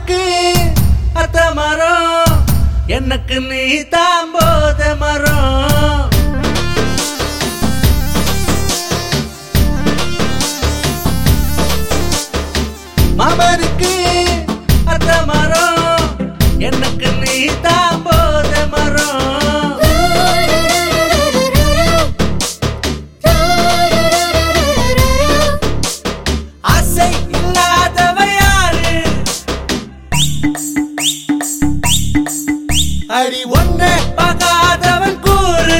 மாமனுக்கு அத்த மரம் எனக்கு நீ தாம்போத மரம் மாமனுக்கு அத்த மரம் எனக்கு நீ தாம்போத மரம் ஆசை இல்லாதவ யாரு அடி ஒன்ன பார்க்காதவன் கூறு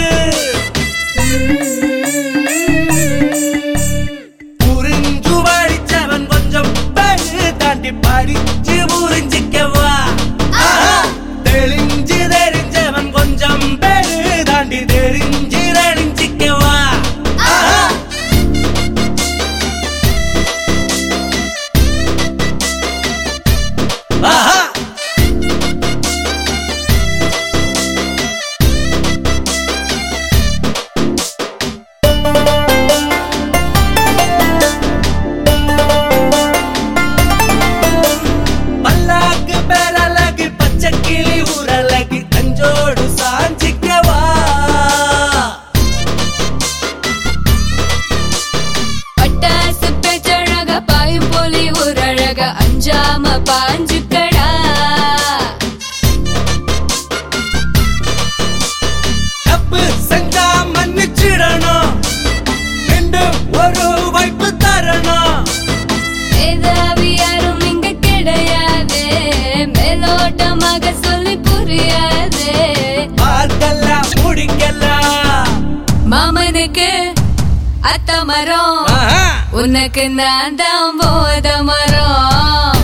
புரிஞ்சு படிச்சவன் கொஞ்சம் பழு தாண்டி படிச்சு புரிஞ்சிக்கவா ஆஹா. தெளிஞ்சு தெரிஞ்சவன் கொஞ்சம் பெரு தாண்டி தெரிஞ்சு தெரிஞ்சிக்கவா ஆஹா. ஆஹா பல்லாக்கு பேரழகு பச்சை கிளி ஊரழகு அஞ்சோடு சாஞ்சிக்கவா பட்டாசு பேச்சழக பாயும் போலி ஊரழக அஞ்சாம பாஞ்சுக்கடா தப்பு செஞ்சா மன்னிச்சிடணும் மீண்டும் ஒரு வாய்ப்பு தரணும் மேதாவி யாரும் இங்க கிடையாது மேலோட்டமாக சொல்லி புரியாது பார்க்கலாம் முடிக்கலாம் மாமனுக்கு அத்த மரம் ஆஹா. உனக்கு நான் தான் போத மரம்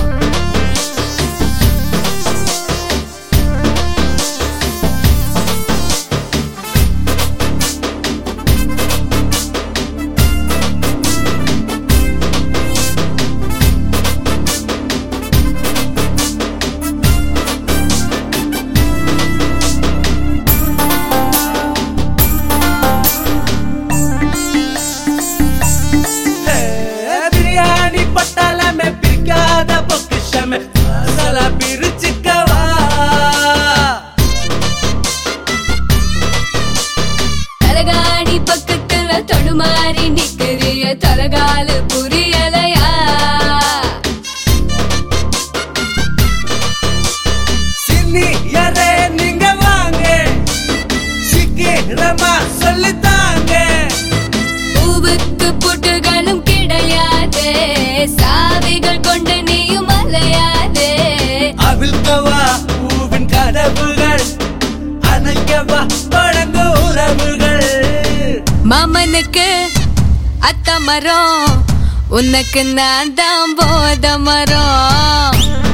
ஏ, பிரியாணி பட்டாளமே பிரிக்காத பொக்கிஷமே மசால பிரிச்சுக்கவா தலகாணி பக்கத்துல தொடுமாறி நிக்கிறிய தலகாலு புரியலையா சின்னியரே நீங்க வாங்க சீக்கிரமா சொல்லித்தாங்க பூவுக்கு புட்டுகளும் கிடையாது சாவிகள் கொண்டு நீயும் அலையாது அவிழ்க்கவா பூவின் கதவுகள் அணைக்கவா தொடங்க உறவுகள் மாமனுக்கு அத்த மரம் உனக்கு நான் தான் போத மரம்